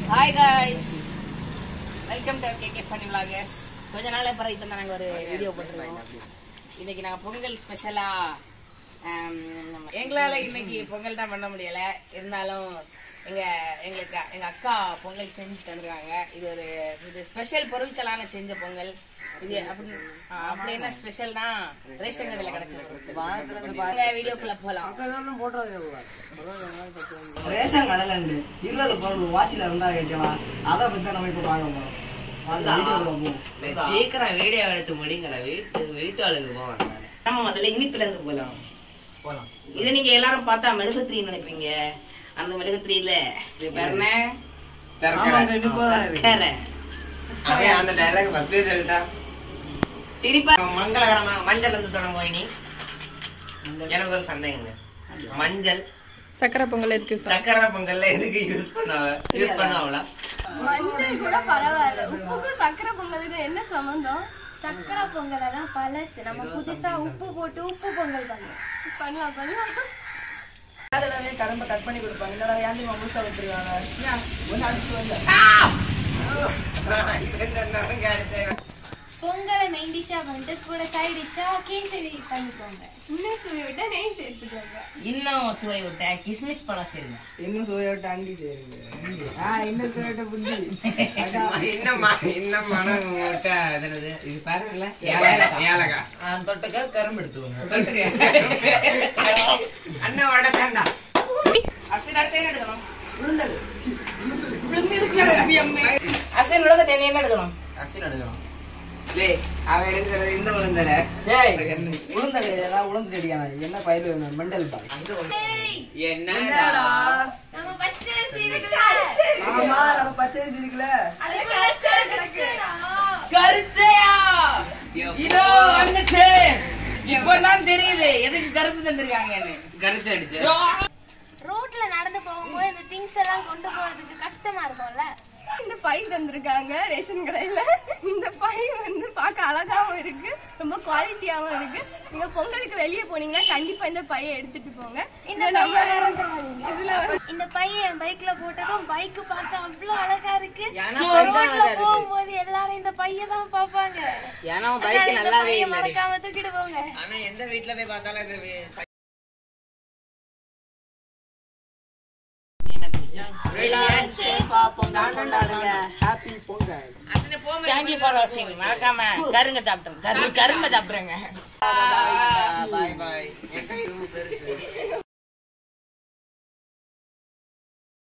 Hi guys welcome to KK fun vloggers கொஞ்ச நாள் அப்புறம் இப்போ நாங்கள் ஒரு வீடியோ போட்டிருக்கோம் இன்னைக்கு நாங்கள் பொங்கல் ஸ்பெஷலா எங்களால இன்னைக்கு பொங்கல் தான் பண்ண முடியல இருந்தாலும் எங்க எங்களுக்கு எங்க அக்கா பொங்கல் செஞ்சு தந்துருக்காங்க இது ஒரு இது ஸ்பெஷல் பொருட்களான செஞ்ச பொங்கல் இது அப்படி ஆ, அப்படி என்ன ஸ்பெஷல்னா ரேஷன் கடையில் கிடைச்ச பொருட்கள் வீடியோக்குள்ள போலாம் ரேஷன் கடையில இருந்து இருபது பொருள் வாசியில இருந்தா கேட்கலாம் அதை பத்தி தான் நம்ம இப்ப பார்க்க போறோம் அந்த வீடியோக்குள்ள போவோம். சீக்கிரம் வீடியோ எடுத்து முடிங்கல வீட்டு வீட்டு ஆளுக்கு போவாங்க நம்ம முதல்ல இனிப்புல இருந்து போலாம் போலாம் இது நீங்க எல்லாரும் பார்த்தா மெழுகுத்திரி நினைப்பீங்க அந்த மெழுகுத்திரியில இது பேர் என்ன ஆமாங்க, இனிப்பாதான் இருக்கு. சக்கரை. அவன் அந்த டைலாக் ஃபர்ஸ்ட் சொல்லிட்டா சிரிப்பா மங்களகரமா மஞ்சள் வந்து தொடங்குவோம் இனி எனக்கு ஒரு சந்தேகங்க மஞ்சள் சக்கரை பொங்கல் இருக்கு சக்கரை பொங்கல்ல எதுக்கு யூஸ் பண்ணாவ யூஸ் பண்ணாவளா மஞ்சள் கூட பரவாயில்ல உப்புக்கும் சக்கரை பொங்கலுக்கும் என்ன சம்பந்தம் சக்கரை பொங்கல் எல்லாம் பழசு நம்ம புதுசா உப்பு போட்டு உப்பு பொங்கல் பண்ணலாம் பண்ணலாம் பண்ணலாம் இந்த தடவை கரும்பை கட் பண்ணி கொடுப்பாங்க இந்த தடவை ஏன் தெரியுமா முழுசா விட்டுருக்காங்க ஒண்ணு அடிச்சு வந்து பொங்கலை மெயின் டிஷ்ஷா பண்ணிட்டு கூட சைட் டிஷ்ஷா கேசரி பண்ணிக்கோங்க இன்னும் சுவை விட்டா நெய் சேர்த்துக்கோங்க இன்னும் சுவை விட்ட கிஸ்மிஸ் பழம் சேருங்க இன்னும் சுவையோட்ட அண்டி சேருங்க ஆ இன்னும் சுவையோட்ட புத்தி இன்னும் இன்னும் மனம் விட்டா என்னது இது பாருங்கல்ல ஏலகா தொட்டுக்க கரும்பு எடுத்துக்கோங்க அண்ணன் வடக்காண்டா அசின் அடுத்து என்ன எடுக்கணும் விழுந்தது அசின் விழுந்துட்டு என்ன என்ன எடுக்கணும் அசில் எடுக்கணும் டேய் அவன் எடுக்கிறது இந்த உளுந்தல உளுந்தடி ஏதாவது உளுந்து அடிக்கான என்ன பயிர் வேணும் மெண்டல் பாய் என்னடா நம்ம பச்சை அரிசி இருக்குல்ல ஆமா நம்ம பச்சரிசி இருக்குல்ல அது பச்சை கிடக்குடா. கருச்சையா இதோ வந்துச்சு இப்பதான் தெரியுது எதுக்கு கருப்பு தந்திருக்காங்கன்னு கரிச்சு அடிச்சு ரோட்ல நடந்து போகும்போது இந்த திங்ஸ் எல்லாம் கொண்டு போறதுக்கு கஷ்டமா இருக்கும்ல இந்த பை தந்திருக்காங்க ரேஷன் கடையில இந்த பை வந்து பார்க்க அழகாவும் இருக்கு ரொம்ப குவாலிட்டியாவும் இருக்கு நீங்க பொங்கலுக்கு வெளியே போனீங்கன்னா கண்டிப்பா இந்த பையை எடுத்துட்டு போங்க இந்த இதுல இந்த பைய என் பைக்ல போட்டதும் பைக் பார்க்க அவ்வளவு அழகா இருக்கு ரோட்ல போகும்போது எல்லாரும் இந்த பைய தான் பாப்பாங்க ஏன்னா அதனால இந்த பைய மறக்காம தூக்கிட்டு போங்க ஆனா எந்த வீட்ல போய் பார்த்தாலும் இது வே- ஹாப்பி பொங்கல் தேங்க்யூ ஃபார் வாட்சிங் மறக்காம கருங்க சாப்பிட்டோம் கரும்பு கரும்பை சாப்பிடுங்க பாய் பாய் என் கை ரொம்ப பெருசு